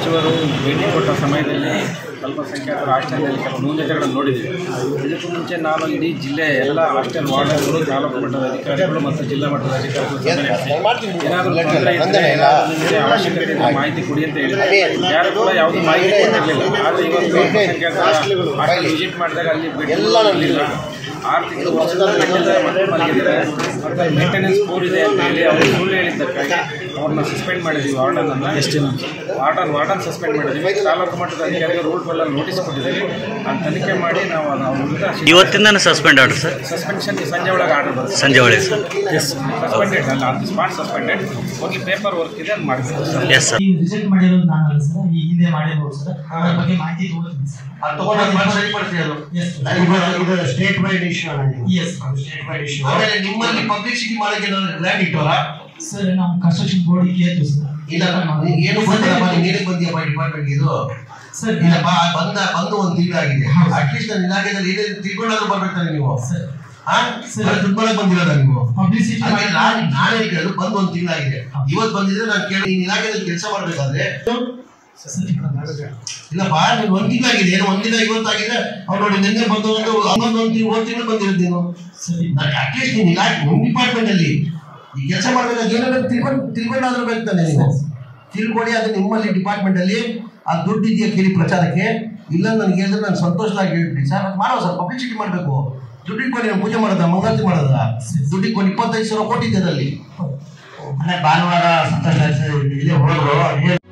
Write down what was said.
ಸಚಿವರು ಭೇಟಿ ಕೊಟ್ಟ ಸಮಯದಲ್ಲಿ ಅಲ್ಪಸಂಖ್ಯಾತರ ಹಾಸ್ಟೆಲ್ನಲ್ಲಿ ಕೆಲವು ನ್ಯೂನತೆಗಳನ್ನು ನೋಡಿದ್ದೀವಿ ಇದಕ್ಕೂ ಮುಂಚೆ ನಾನು ಇಡೀ ಜಿಲ್ಲೆ ಎಲ್ಲ ಹಾಸ್ಟೆಲ್ ವಾರ್ಡನ್ಗಳು ತಾಲೂಕು ಮಟ್ಟದ ಅಧಿಕಾರಿಗಳು ಮತ್ತು ಜಿಲ್ಲಾ ಮಟ್ಟದ ಅಧಿಕಾರಿಗಳು ಸಭೆ ನಡೆಸಿ ಏನಾದರೂ ತೊಂದರೆ ಇದ್ದರೆ ಏನಾದರೂ ನಿಮಗೆ ಅವಶ್ಯಕತೆ ಇದ್ದರೆ ಮಾಹಿತಿ ಕೊಡಿ ಅಂತ ಹೇಳಿದ್ದಾರೆ ಯಾರು ಕೂಡ ಯಾವುದೇ ಮಾಹಿತಿ ಕೊಟ್ಟಿರಲಿಲ್ಲ ಆದರೆ ಇವತ್ತು ಅಲ್ಪಸಂಖ್ಯಾತರ ಹಾಸ್ಟೆಲ್ ವಿಸಿಟ್ ಮಾಡಿದಾಗ ಅಲ್ಲಿ ಭೇಟಿ ಕೊಡಲಿಲ್ಲ ಆರು ತಿಂಗಳು ವರ್ಷದ ಮಕ್ಕಳು ಮಲಗಿದ್ದಾರೆ ಮತ್ತು ಮೇಂಟೆನೆನ್ಸ್ ಪೂರ್ ಇದೆ ಅಂತ ಹೇಳಿ ಅವರು ಸುಳ್ಳು ಹೇಳಿದ್ದಕ್ಕಾಗಿ ಅವ್ರನ್ನ ಸಸ್ಪೆಂಡ್ ಮಾಡಿದ್ದೀವಿ ವಾರ್ಡನನ್ನು ಎಷ್ಟು ವಾರ್ಡನ್ ವಾರ್ಡನ್ ಸಸ್ಪೆಂಡ್ ಮಾಡಿದ್ದೀವಿ ತಾಲೂಕು ಮಟ್ಟದ ಅಧಿಕಾರಿಗಳು ರೂಲ್ ಫೈಲಲ್ಲಿ ನೋಟಿಸ್ ಕೊಟ್ಟಿದ್ದೀವಿ ಅದು ತನಿಖೆ ಮಾಡಿ ನಾವು ಅದು ಅವ್ರ ವಿರುದ್ಧ ಇವತ್ತಿಂದನೇ ಸಸ್ಪೆಂಡ್ ಆರ್ಡರ್ ಸರ್ ಸಸ್ಪೆನ್ಷನ್ ಸಂಜೆ ಒಳಗೆ ಆರ್ಡರ್ ಬರುತ್ತೆ ಸಂಜೆ ಒಳಗೆ ಸರ್ ಎಸ್ ಸಸ್ಪೆಂಡೆಡ್ ಅಲ್ಲ ಆನ್ ದಿ ಸ್ಪಾಟ್ ಸಸ್ಪೆಂಡೆಡ್ ಹೋಗಿ ಪೇಪರ್ ವರ್ಕ್ ಇದೆ ಅದು ಮಾಡ್ತೀವಿ ಸರ್ ಎಸ್ ಸರ್ ಈ ರಿಜೆಕ್ಟ್ ಮಾಡಿರೋದು ನಾನಲ್ಲ ಸರ್ ಈ ಹಿಂದೆ ಮಾಡಿರ್ಬೋದು ಸರ್ ಅದ್ರ ಬಗ್ಗೆ ಮಾಹಿತಿ ತಗೋತೀನಿ ಸರ್ ಅದು ತಗೊಂಡು ಮಾಡಿ ಸರಿಪಡಿಸಿ ಅದು ಎಸ್ ಇದು statewide issue yes statewide issue ಆಮೇಲೆ ನಿಮ್ಮಲ್ಲಿ ಪಬ್ಲಿಸಿಟಿ ಮಾಡಕ್ಕೆ ಲ್ಯಾಂಡ್ ಇಟ್ಟವಲ್ಲ ಸರ್ ನಾವು ಕನ್ಸ್ಟ್ರಕ್ಷನ್ ಬೋರ್ಡ್ ಕೇಳ್ತೀವಿ ಸರ್ ಇಲ್ಲ ನೀನ್ ಏನು ಗೊತ್ತಿಲ್ಲಪ್ಪ ನೀನ್ ಏನಕ್ಕೆ ಬಂದಿಯಪ್ಪ ಡಿಪಾರ್ಟ್ಮೆಂಟ್ ಇದು ಸರ್ ಇಲ್ಲಪ್ಪ ಬಂದ ಬಂದು ಒಂದು ತಿಂಗಳಾಗಿದೆ ಅಟ್ಲೀಸ್ಟ್ ನನ್ನ ಇಲಾಖೆದಲ್ಲಿ ಏನೇನು ತಿಳ್ಕೊಂಡಾದ್ರೂ ಬರ್ಬೇಕಾದ್ರೆ ನೀವು ಸರ್ ಹಾ ಸರ್ ದುಡ್ಡು ಮಾಡಕ್ ಬಂದಿರೋದ ನೀವು ಪಬ್ಲಿಸಿಟಿ ಅದಕ್ಕೆ ನಾನು ನಾನೇ ಕೇಳೋದು ಬಂದು ಒಂದು ತಿಂಗಳಾಗಿದೆ ಇವತ್ತು ಬಂದಿದ್ರೆ ನಾನು ಕೇಳಿ ನೀನ್ ಇಲಾಖೆದಲ್ಲಿ ಕೆಲಸ ಮಾಡ್ಬೇಕಾದ್ರೆ ಇಲ್ಲಪ್ಪ ನೀನು ಒಂದ್ ತಿಂಗಳಾಗಿದೆ ಏನು ಒಂದ್ ದಿನ ಇವತ್ತಾಗಿದೆ ಅವ್ರು ನೋಡಿ ನಿನ್ನೆ ಬಂದು ಒಂದು ಹನ್ನೊಂದು ಒಂದು ತಿಂಗಳು ಒಂದು ತಿಂಗಳು ಬಂದಿರೋದು ನೀನು ಸರಿ ನಾನು ಅಟ್ಲೀಸ್ಟ್ ನೀನು ಇಲಾಖೆ ನಿಮ್ಮ ಡಿಪಾರ್ಟ್ಮೆಂಟ್ ಅಲ್ಲಿ ಈ ಕೆಲಸ ಮಾಡ್ಬೇಕಾದ್ರೆ ಏನಾದ್ರು ತಿಳ್ಕೊಂಡು ತಿಳ್ಕೊಂಡಾದ್ರೂ ಬೇಕು ತಾನೆ ನೀವು ತಿಳ್ಕೊಳ್ಳಿ ಅದು ನಿಮ್ಮಲ್ಲಿ ಡಿಪಾರ್ಟ್ಮೆಂಟ್ ಅಲ್ಲಿ ಆ ದುಡ್ಡು ಇದೆಯಾ ಕೇಳಿ ಪ್ರಚಾರಕ್ಕೆ ಇಲ್ಲ ನನಗೆ ಹೇಳಿದ್ರೆ ನಾನು ಸಂತೋಷವಾಗಿ ಹೇಳ್ಬಿಡಿ ಸರ್ ಅದು ಮಾಡೋ ಸರ್ ಪಬ್ಲಿಸಿಟಿ ಮಾಡಬೇಕು ದುಡ್ಡು ಇಟ್ಕೊಂಡು ನೀವು ಪೂಜೆ ಮಾಡೋದ ಮಂಗಳಾರತಿ ಮಾಡೋದ ದುಡ್ಡು ಇಟ್ಕೊಂಡು ಇಪ್ಪತ್ತೈದು ಸಾವಿರ ಕೊಟ್ಟಿದ್ದೆ ಅದಲ್ಲಿ ಅಂದ್ರೆ ಭಾನುವಾರ ಸಂತೋಷ ಇಲ್ಲೇ ಹೋದ್ರು